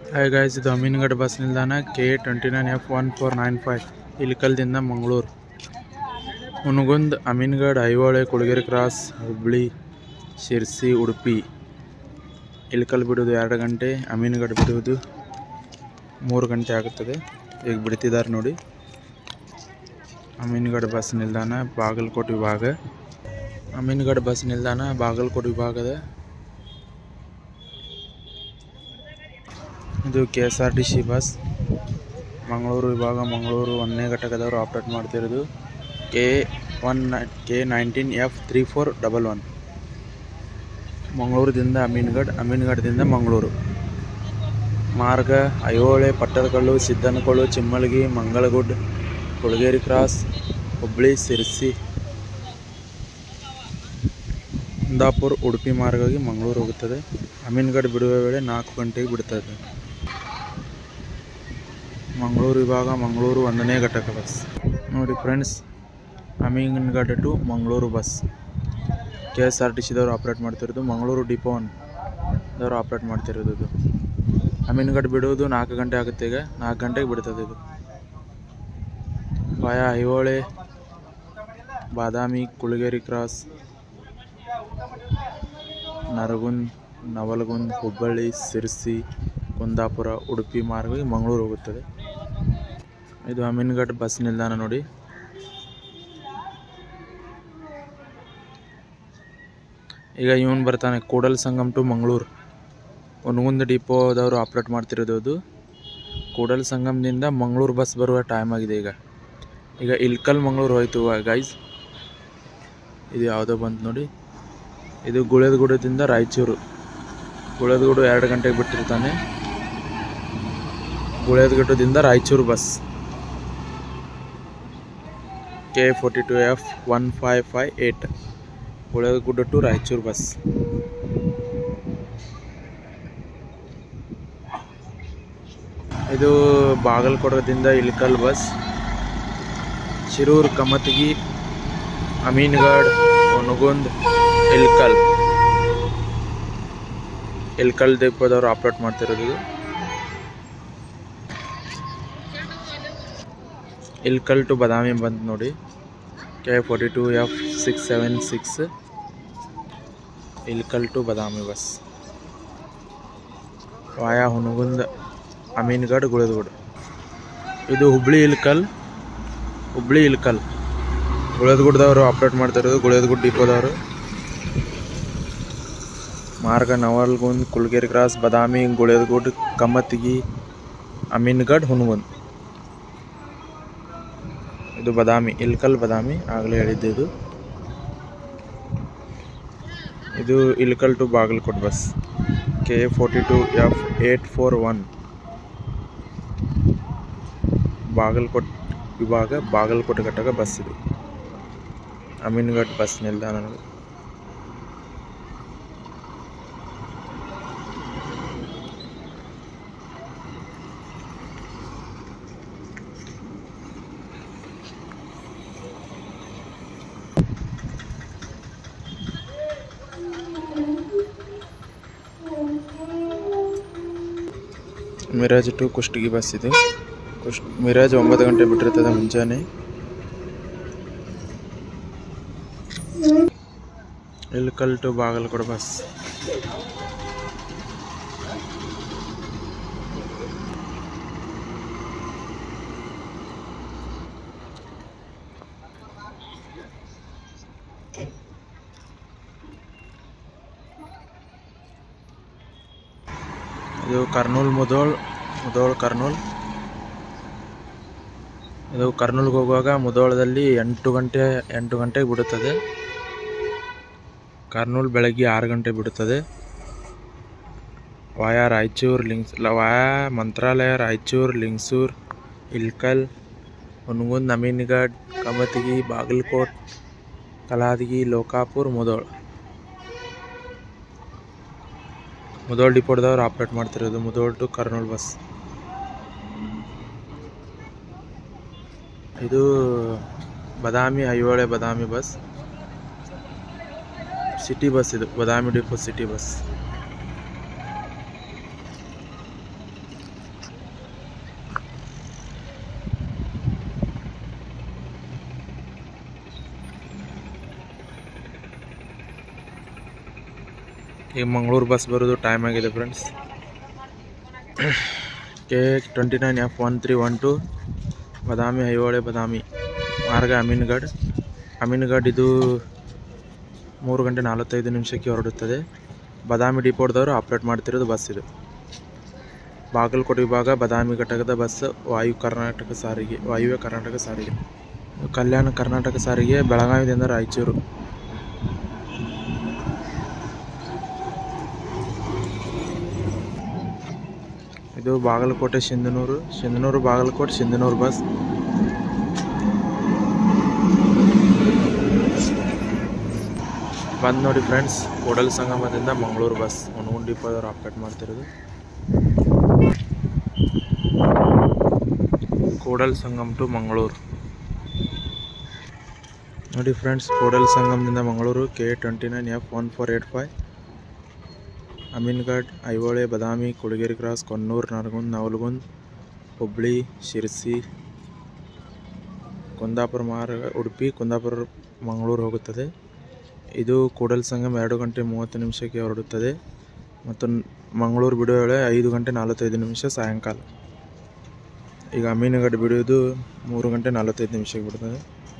hi guys ಇದು Amingad bus ನಿಲ್ದಾಣ K twenty nine F one four nine five ಇಲ್ಕಲ್ದಿಂದ Mangaluru Hungund Amingad Aihole Kulageri cross Hubli Sirsi Udupi Ilkal ಬಿಡೋದು ಎರಡು ಗಂಟೆ ಅಮೀನ್ಗಢ ಬಿಡುವುದು ಮೂರು ಗಂಟೆ ಆಗುತ್ತದೆ ಈಗ ಬಿಡ್ತಿದ್ದಾರೆ ನೋಡಿ ಅಮೀನ್ಗಢ ಬಸ್ ನಿಲ್ದಾಣ ಬಾಗಲಕೋಟೆ ವಿಭಾಗ ಅಮೀನ್ಗಢ ಬಸ್ ನಿಲ್ದಾಣ ಬಾಗಲಕೋಟೆ ವಿಭಾಗದ ಇದು K S R T C bus Mangaluru ವಿಭಾಗ ಮಂಗಳೂರು ಒಂದನೇ ಘಟಕದವರು ಆಪ್ರೇಟ್ ಮಾಡ್ತಿರೋದು K one K nineteen F three four double one ಮಂಗಳೂರದಿಂದ ಅಮೀನ್ಗಢ್ ಅಮೀನ್ಗಢದಿಂದ ಮಂಗಳೂರು ಮಾರ್ಗ ಐಹೊಳೆ ಪಟ್ಟದಕಲ್ಲು ಸಿದ್ದನಕೊಳು ಚಿಮ್ಮಲಗಿ ಮಂಗಳಗುಡ್ ಕೊಳಗೇರಿ ಕ್ರಾಸ್ ಹುಬ್ಳಿ ಸಿರ್ಸಿ ಕುಂದಾಪುರ ಉಡುಪಿ ಮಾರ್ಗವಾಗಿ ಮಂಗಳೂರು ಹೋಗುತ್ತದೆ ಅಮೀನ್ಗಢ್ ಬಿಡುವ ವೇಳೆ ನಾಲ್ಕು ಗಂಟೆಗೆ ಬಿಡುತ್ತದೆ ಮಂಗಳೂರು ವಿಭಾಗ ಮಂಗಳೂರು ಒಂದನೇ ಘಟಕ ಬಸ್ ನೋಡಿ friends Amingad to Mangaluru bus K S R T ಸಿದವರು ಆಪ್ರೇಟ್ ಮಾಡ್ತಿರೋದು ಮಂಗಳೂರು ಡಿಪೋ ಒನ್ ದವರು ಆಪ್ರೇಟ್ ಮಾಡ್ತಿರೋದು ಇದು ಅಮೀನ್ಗಢ ಬಿಡುವುದು ನಾಲ್ಕು ಗಂಟೆ ಆಗುತ್ತೆ ಈಗ ನಾಲ್ಕು ಗಂಟೆಗೆ ಬಿಡ್ತದೆ ಇದು ಪಾಯ ಐಹೊಳೆ ಬಾದಾಮಿ ಕುಳಗೇರಿ ಕ್ರಾಸ್ ನರಗುಂದ್ ನವಲಗುಂದ್ ಹುಬ್ಬಳ್ಳಿ ಸಿರ್ಸಿ ಕುಂದಾಪುರ ಉಡುಪಿ ಮಾರ್ಗವಾಗಿ ಮಂಗಳೂರು ಹೋಗುತ್ತದೆ ಇದು ಅಮೀನ್ಗಢ್ ಬಸ್ ನಿಲ್ದಾಣ ನೋಡಿ ಈಗ ಇವನು ಬರ್ತಾನೆ ಕೂಡಲ್ ಸಂಗಮ್ ಟು ಮಂಗಳೂರು ಒನಗುಂದ ಡಿಪೋದವರು ಆಪ್ರೇಟ್ ಮಾಡ್ತಿರೋದು ಅದು ಕೂಡಲ್ ಸಂಗಮದಿಂದ ಮಂಗಳೂರು ಬಸ್ ಬರುವ ಟೈಮ್ ಆಗಿದೆ ಈಗ ಈಗ ಇಲ್ಕಲ್ ಮಂಗಳೂರು ಹೋಯ್ತು ಗೈಸ್ ಇದು ಯಾವುದೋ ಬಂತು ನೋಡಿ ಇದು ಗುಳೇದಗುಡದಿಂದ ರಾಯಚೂರು ಗುಳೇದಗುಡು ಎರಡು ಗಂಟೆಗೆ ಬಿಟ್ಟಿರ್ತಾನೆ ಗುಳೇದಗುಡ್ಡದಿಂದ Raichur bus K forty two F one five five eight Guledagudda to Raichur bus ಇದು ಬಾಗಲಕೋಟದಿಂದ ಇಲ್ಕಲ್ ಬಸ್ ಶಿರೂರು ಕಮತಗಿ ಅಮೀನ್ಗಢ್ ಒನಗುಂದ್ ಇಲ್ಕಲ್ ಇಲ್ಕಲ್ ದೀಪದವರು ಆಪ್ರೇಟ್ ಮಾಡ್ತಿರೋದು ಇದು ಇಲ್ಕಲ್ ಟು ಬದಾಮಿ ಬಂತು ನೋಡಿ K forty two F six seven six Ilkal to Badami bus via Hungund Amingad Guledgud ಇದು ಹುಬ್ಳಿ ಇಲ್ಕಲ್ ಹುಬ್ಳಿ ಇಲ್ಕಲ್ ಗುಳದಗುಡ್ದವರು ಆಪ್ರೇಟ್ ಮಾಡ್ತಿರೋದು ಗುಳದಗುಡ್ ಡಿಪೋದವರು ಮಾರ್ಗ ನವಲ್ಗುಂದ್ ಕುಲ್ಗೇರಿ ಕ್ರಾಸ್ ಬದಾಮಿ ಗುಳೇದಗುಡ್ ಕಮ್ಮತ್ತಿಗಿ ಅಮೀನ್ಗಢ್ ಹುನಗುಂದ್ ಇದು ಬದಾಮಿ ಇಲ್ಕಲ್ ಬದಾಮಿ ಆಗಲೇ ಹೇಳಿದ್ದೆ ಇದು ಇದು Ilkal to Bagalkot bus K forty two F eight four one Bagalkot ವಿಭಾಗ ಬಾಗಲಕೋಟೆ ಘಟಕ ಬಸ್ ಇದು ಅಮೀನ್ಗಢ್ ಬಸ್ ನಿಲ್ದಾಣ ಮಿರಾಜ್ ಟು ಕುಷ್ಟಗಿ ಬಸ್ ಇದು ಕುಶ್ ಮಿರಾಜ್ ಒಂಬತ್ತು ಗಂಟೆ ಬಿಟ್ಟಿರ್ತದೆ ಮುಂಜಾನೆ ಇಲ್ಕಲ್ ಟು ಬಾಗಲಕೋಟೆ ಬಸ್ ಇದು ಕರ್ನೂಲ್ ಮುದೋಳ್ ಮುದೋಳ್ ಕರ್ನೂಲ್ ಇದು ಕರ್ನೂಲ್ಗೆ ಹೋಗುವಾಗ ಮುದೋಳದಲ್ಲಿ ಎಂಟು ಗಂಟೆ ಎಂಟು ಗಂಟೆಗೆ ಬಿಡುತ್ತದೆ ಕರ್ನೂಲ್ ಬೆಳಗ್ಗೆ ಆರು ಗಂಟೆ ಬಿಡುತ್ತದೆ ವಾಯಾ ರಾಯಚೂರು ಲಿಂಗ್ಸ್ ವಾಯಾ ಮಂತ್ರಾಲಯ ರಾಯಚೂರು ಲಿಂಗ್ಸೂರ್ ಇಲ್ಕಲ್ ಹುನಗುಂದ್ ಅಮೀನ್ಗಢ್ ಕಮತಗಿ ಬಾಗಲಕೋಟ್ ಕಲಾದಗಿ ಲೋಕಾಪುರ್ ಮುದೋಳ್ ಮುದೋಳ್ ಡಿಪೋದವ್ರು ಆಪ್ರೇಟ್ ಮಾಡ್ತಿರೋದು ಮುದೋಳ್ ಟು ಕರ್ನೂಲ್ ಬಸ್ ಇದು Badami Aihole Badami bus city bus ಇದು ಬದಾಮಿ ಡಿಪೋ ಸಿಟಿ ಬಸ್ ಈಗ ಮಂಗಳೂರು ಬಸ್ ಬರೋದು ಟೈಮ್ ಆಗಿದೆ friends K twenty nine F one three one to Badami Aihole Badami ಮಾರ್ಗ ಅಮೀನ್ಗಢ್ ಅಮೀನ್ಗಢ್ ಇದು ಮೂರು ಗಂಟೆ ನಲವತ್ತೈದು ನಿಮಿಷಕ್ಕೆ ಹೊರಡುತ್ತದೆ ಬದಾಮಿ ಡಿಪೋಡ್ದವರು ಆಪ್ರೇಟ್ ಮಾಡ್ತಿರೋದು ಬಸ್ ಇದು ಬಾಗಲಕೋಟೆ ವಿಭಾಗ ಬದಾಮಿ ಘಟಕದ ಬಸ್ ವಾಯು ಕರ್ನಾಟಕ ಸಾರಿಗೆ ವಾಯುವ್ಯ ಕರ್ನಾಟಕ ಸಾರಿಗೆ ಕಲ್ಯಾಣ ಕರ್ನಾಟಕ ಸಾರಿಗೆ ಬೆಳಗಾವಿದಿಂದ ರಾಯಚೂರು ಇದು ಬಾಗಲಕೋಟೆ ಸಿಂಧನೂರು ಸಿಂಧನೂರು ಬಾಗಲಕೋಟೆ ಸಿಂಧನೂರು ಬಸ್ ಬಂದು ನೋಡಿ ಫ್ರೆಂಡ್ಸ್ ಕೂಡಲ ಸಂಗಮದಿಂದ ಮಂಗಳೂರು ಬಸ್ ಹುಣಗುಂಡಿ ಡಿಪೋದವ್ರು ಆಪ್ರೇಟ್ ಮಾಡ್ತಿರೋದು ಕೂಡಲ್ ಸಂಗಮ್ ಟು ಮಂಗಳೂರು ನೋಡಿ ಫ್ರೆಂಡ್ಸ್ ಕೂಡಲ್ ಸಂಗಮದಿಂದ Mangaluru K twenty nine F one four eight five Amingad Aihole Badami Kulageri cross Konnur Naragund Navalgund Hubli Sirsi Kundapura ಮಾರ್ಗ ಉಡುಪಿ ಕುಂದಾಪುರ ಮಂಗಳೂರು ಹೋಗುತ್ತದೆ ಇದು ಕೂಡಲ್ ಸಂಗಮ್ ಎರಡು ಗಂಟೆ ಮೂವತ್ತು ನಿಮಿಷಕ್ಕೆ ಹೊರಡುತ್ತದೆ ಮತ್ತು ನ್- ಮಂಗಳೂರು ಬಿಡುವ ವೇಳೆ ಐದು ಗಂಟೆ ನಲವತ್ತೈದು ನಿಮಿಷ ಸಾಯಂಕಾಲ ಈಗ ಅಮೀನಗಢ ಬಿಡುವುದು ಮೂರು ಗಂಟೆ ನಲವತ್ತೈದು ನಿಮಿಷಕ್ಕೆ ಬಿಡ್ತದೆ